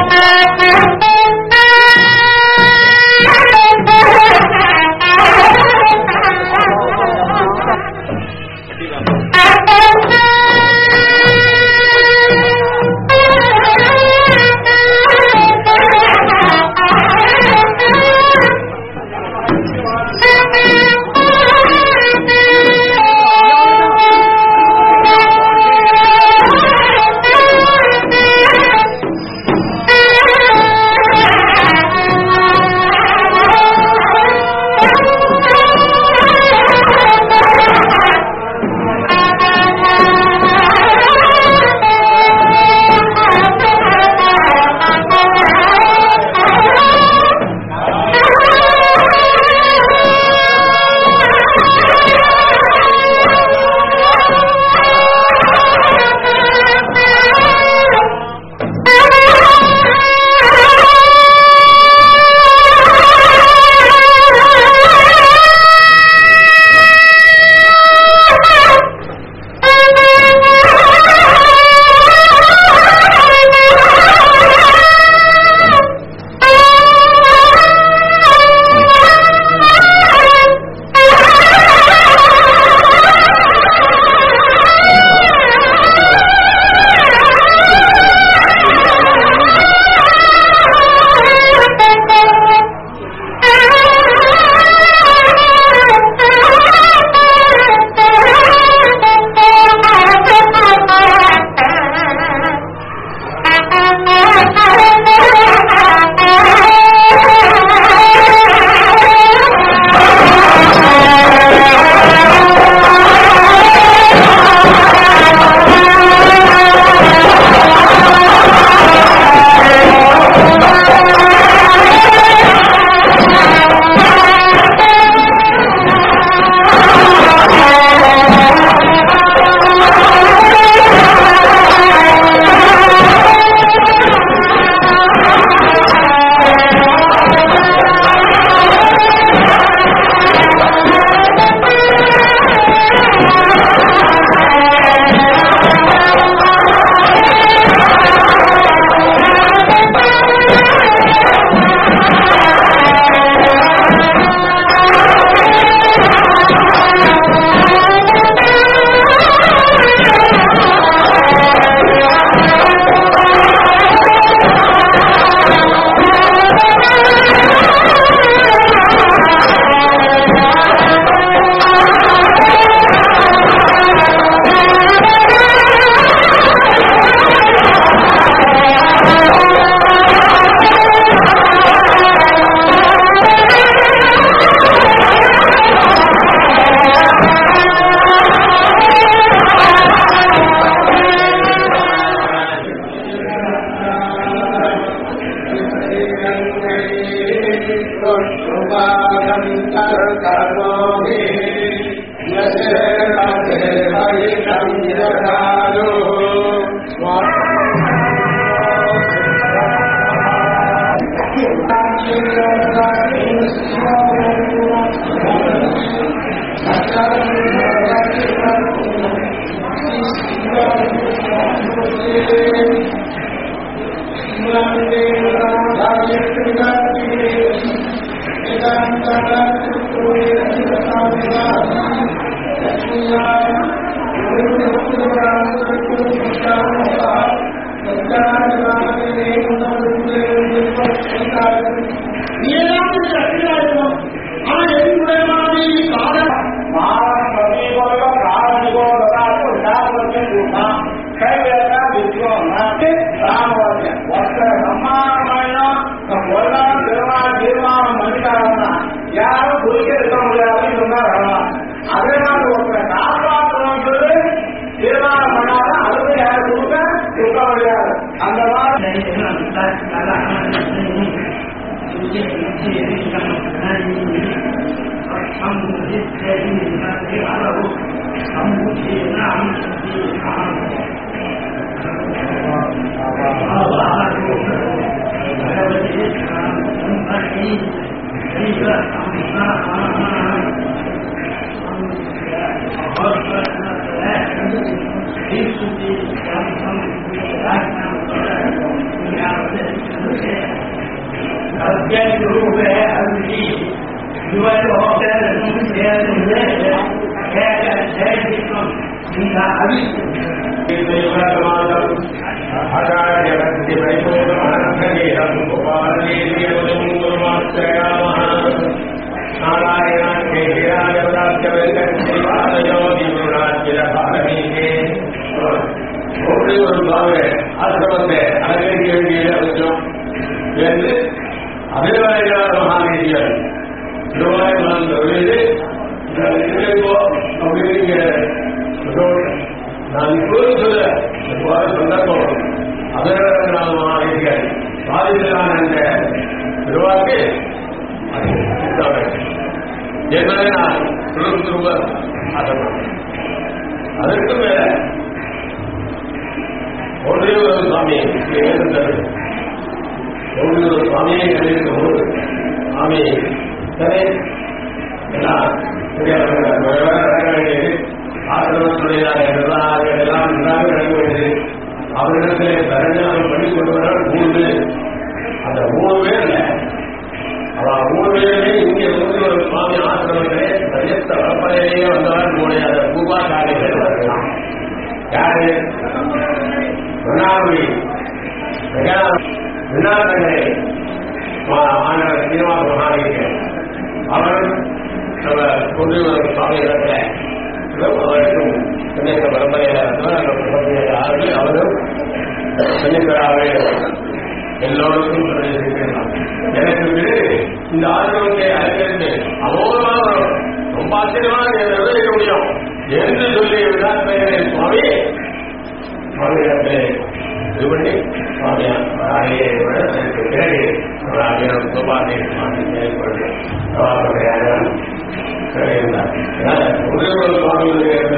யாரும் குறிக்க இருக்க முடியாதுன்னு சொன்னா அதே மாதிரி ஒருத்தரை காப்பாற்றணும் சொல்லி தீர்மானம் ஆசிரமத்தை அலங்கரிக்க வேண்டிய அவசியம் என்று அபிநவாயினார் மகாநீதியர் திருவாய் மனம் சொல்லியது இப்போ அப்படிங்க நான் இப்போது சொல்ல இவ்வாறு சந்தர்ப்பம் அபிநவாயினார் மகாநீதியர் பாதித்தலான அந்த திருவாக்கு என்பதை நான் திரும்ப திரும்ப ஆசைப்படுறேன் அதற்கு மேல ஒன்றே ஒரு சுவாமி இருந்தார் ஒன்றே ஒரு சுவாமியை கண்டிருக்கும் போது சுவாமி சரி எல்லாம் ஆசிரமத்துடைய எல்லாம் எல்லாம் நன்றாக நடக்க வேண்டியது அவரிடத்திலே தரஞ்சாலம் பண்ணி கொண்டு வர மூணு அந்த மூணு பேர் இல்லை அவன் மூணு பேருமே இங்கே வந்து ஒரு சுவாமி ஆசிரமத்திலே சரியத்த பரம்பரையிலேயே வந்தவர் நம்முடைய அந்த பூபா காரியத்தில் வரலாம் யாரு பிரணாமி விநாதகரே மாணவர் சீனிவாச மகாலிங்க அவர் நம்ம கொண்டு சுவாமி இடத்துல அவருக்கும் சென்னை பரம்பரையில் ஆறு அவரும் சென்னைப்பராகவே எல்லோருக்கும் பிரதேசிக்கலாம் எனக்கு பிறகு இந்த ஆசிரமத்தை அலங்கரித்து அமோகமாக வரும் ரொம்ப ஆச்சரியமாக இருக்க முடியும் என்று சொல்லி விநாயகரே சுவாமி சுவாமியிடத்திலே இது பண்ணி சுவாமியார் வராகியை விட எனக்கு பிறகு வராகியம் சோபானை சுவாமி செயல்படுது சபாபதியாக இருந்தார் ஒரே ஒரு சுவாமியுடைய இருக்கிற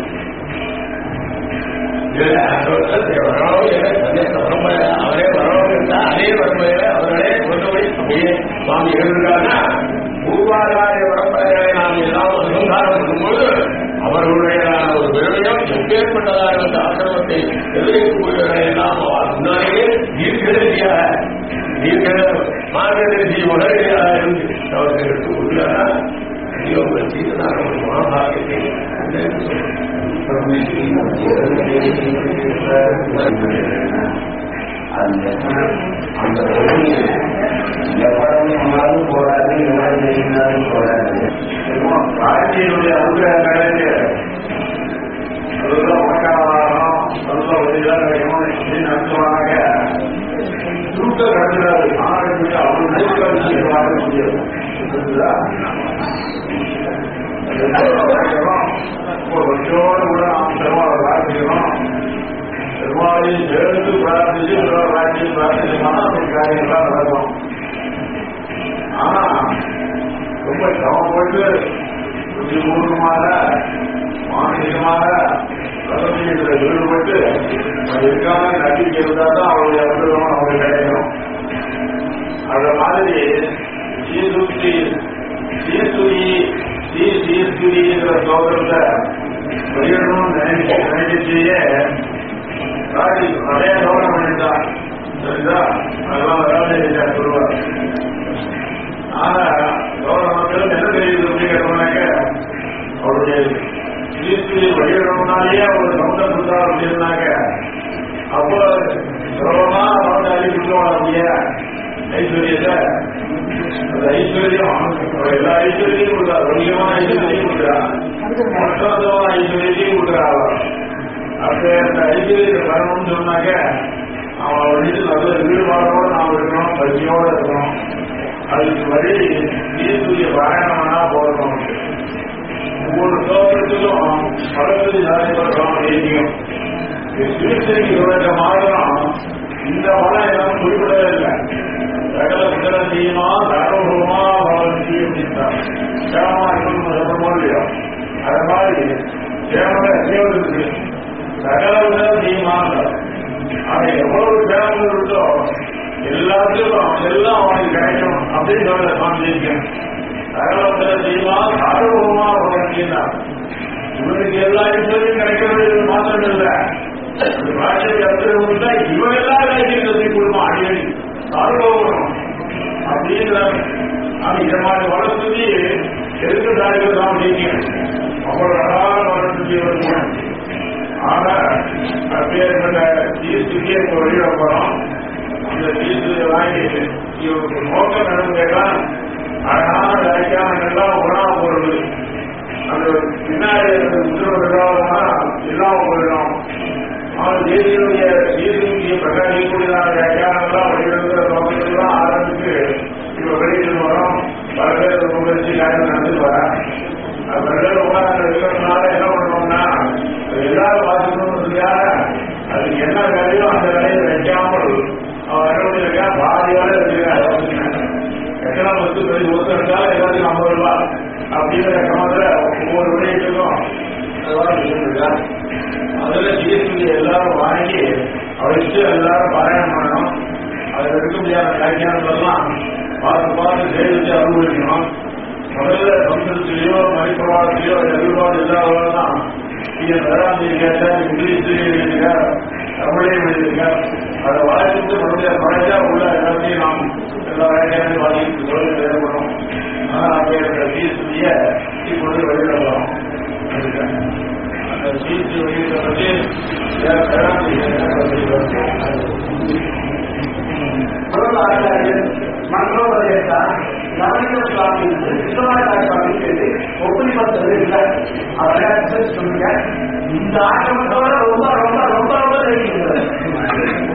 இதுல அசோகத்தை வரணும் என சந்தேக பரம்பரை அவரே வரணும் இருந்தா அதே பரம்பரையில அவர்களே கொண்டுபடி அப்படியே சுவாமி இருந்தார்னா பூர்வாதாரிய பரம்பரைகளை நாம் எல்லாம் அலங்காரம் பண்ணும்போது அவர்களுடைய ஒரு விரயம் எப்பேற்பட்டதாக இருந்த ஆசிரமத்தை எதிர்க்கக்கூடியவர்களை எல்லாம் அவர் முன்னாலேயே தீர்க்கதரிசியாக தீர்க்க மார்கதரிசி உடனடியாக இருந்து அவர்கள் எடுத்துக் கொள்கிறார் ஐயோ சீதனாக ஒரு மகாபாகியத்தை அந்த அந்த பொருள் எவ்வளவு சொன்னாலும் போராது எவ்வளவு செய்யினாலும் போராது காட்சியினுடைய அனுகிரகம் கிடைச்சு அதுதான் உனக்கானதாகணும் அதுதான் உதவிதான் கிடைக்கணும் அப்படின்னு நினைச்சுவாங்க தூக்க கட்டுறாரு ஆரம்பிச்சு அவங்க நினைச்சு வாங்க முடியாது புரியுதா? ஒரு வருஷோடு கூட நாம் பெருமாளை பிரார்த்திக்கணும் பெருமாளையும் சேர்த்து பிரார்த்திச்சு ராஜ்யம் பிரார்த்திச்சோம்னா அந்த காரியங்கள்லாம் நடக்கும் ஆனா ரொம்ப சிரமப்பட்டு புத்திபூர்வமாக மானசீகமாக பிரபஞ்சத்தில் ஈடுபட்டு அது இருக்காம நம்பிக்கை இருந்தால் தான் அவருடைய அனுபவம் அவங்களுக்கு கிடைக்கும் அந்த மாதிரி சீசுத்தி சீசுரி சீ சீர்குரிங்கிற சோதரத்தை வெளியிடணும்னு நினைச்சு நினைச்சிட்டே ராஜி நிறைய கவனம் பண்ணிட்டான் சரிதா அதெல்லாம் வேலை சொல்லுவார் ஆனா கவர்னர் மக்கள் என்ன தெரியுது அப்படின்னு கேட்டோம்னாக்க அவருடைய தீர்ப்பு வெளியிடணும்னாலேயே அவர் சமுதம் கொடுத்தார் அப்படின்னாக்க அப்போ சுலபமா அவங்க அறிவிக்கக்கூடிய ஐஸ்வர்யத்தை அந்த ஐஸ்வர்யம் அவர் எல்லா ஐஸ்வர்யத்தையும் கொடுத்தார் அதிகமான ஐஸ்வர்யத்தையும் கொடுக்குறார் மொத்தமான ஐஸ்வர்யத்தையும் கொடுக்குறார் அப்ப அந்த ஐஸ்வர்யத்தை வரணும்னு சொன்னாக்க அவன் வந்து நல்ல ஈடுபாடோட நாம் இருக்கணும் பசியோட இருக்கணும் அதுக்கு வழி நீர்த்துடைய பாராயணம்னா போடணும் ஒவ்வொரு சோதனத்திலும் படத்தில் சாதிப்படுறோம் தெரியும் திருச்செங்கி சொல்ற மாதம் இந்த மலை எல்லாம் குறிப்பிடவே இல்லை சகல சுதர தீமா சர்வபூமா பவந்தி அப்படின்றார் சேமமா இருக்கணும் சொல்றமோ இல்லையோ அது மாதிரி சேமல சேவல் இருக்கு சகல உதர தீமான்றார் அது எவ்வளவு சேவல் இருக்கோ எல்லாத்துக்கும் எல்லாம் அவனுக்கு கிடைக்கும் அப்படின்னு சொல்ல காமிச்சிருக்கேன் சகலத்துல தீமா சார்வபூமா பவந்தின்னா இவனுக்கு எல்லா ஐஸ்வர்யம் கிடைக்கிறது மாத்திரம் இல்லை ராஜ்யத்தை அர்த்தம் இவன் எல்லாம் ஐஸ்வர்யத்தை கொடுமா அடியடி சார்வபூமம் அப்படிங்கிற அது இதை மாதிரி வளர்த்து எதுக்கு தாய்கள் தான் முடியும் அவ்வளவு அழகான வளர்ச்சி வருங்க ஆக அப்பேற்பட்ட தீர்த்துக்கே இப்போ வெளியிட போறோம் அந்த தீர்த்து வாங்கி இவருக்கு நோக்கம் என்னன்னு கேட்டா அழகான வியாக்கியானங்கள்லாம் ஒன்றா போறது அந்த பின்னாடி உத்தரவுகளாக இல்லாம போயிடும் அவன் தேசியுடைய தேசிய பிரகாசிக்கூடியதான வியாக்கியானங்கள்லாம் வெளியிடுகிற நோக்கத்துலாம் ஆரம்பித்து இப்ப வெளியிட்டு வரோம் பல பேர் முகர்ச்சி காரியம் நடந்து வரேன் அது பல பேர் உட்கார்ந்து இருக்கிறதுனால என்ன பண்ணணும்னா அது எல்லாரும் வாசிக்கணும்ன்றதுக்காக அதுக்கு என்ன வேலையோ அந்த வேலையை வைக்காமல் அவன் என்ன இருக்கா பாதியோட வச்சிருக்காங்க எத்தனை பத்து பேர் ஒருத்தர் இருந்தாலும் எல்லாத்தையும் ஐம்பது ரூபா அப்படிங்கிற கிரமத்துல ஒவ்வொரு விடயத்துக்கும் அதுல ஜிஎஸ்டி எல்லாரும் வாங்கி அவருக்கு எல்லாரும் பாராயணம் பண்ணணும் அதுல இருக்க முடியாத வியாக்கியானங்கள்லாம் பார்த்து பார்த்து சேவிச்சு அனுபவிக்கணும் முதல்ல சம்ஸ்கிருத்திலேயோ மணிப்பிரவாதத்திலேயோ எதிர்பார்ப்பு இல்லாதவங்க தான் நீங்க வேளாண்மை கேட்டா இங்கிலீஷ்லயும் எழுதிருக்க தமிழையும் எழுதிருக்க அதை வாசித்து மறுபடியும் பழையா உள்ள எல்லாத்தையும் நாம் எல்லா வேலையாலும் வாசித்து தொழில் ஏற்படும் ஆனா அப்படிங்கிற ஜிஎஸ்டிய இப்பொழுது வெளியிட வரும் அந்த ஜிஎஸ்டி வெளியிட பற்றி பொருளாதாரத்தில் மற்றோபதேசா நவீன சுவாமி விஸ்வநாத சுவாமி கேட்டு ஒப்புரி பத்தது இல்லை அவரை சொல்லுங்க இந்த ஆசிரமத்தோட ரொம்ப ரொம்ப ரொம்ப ரொம்ப தெரிவிக்கிறது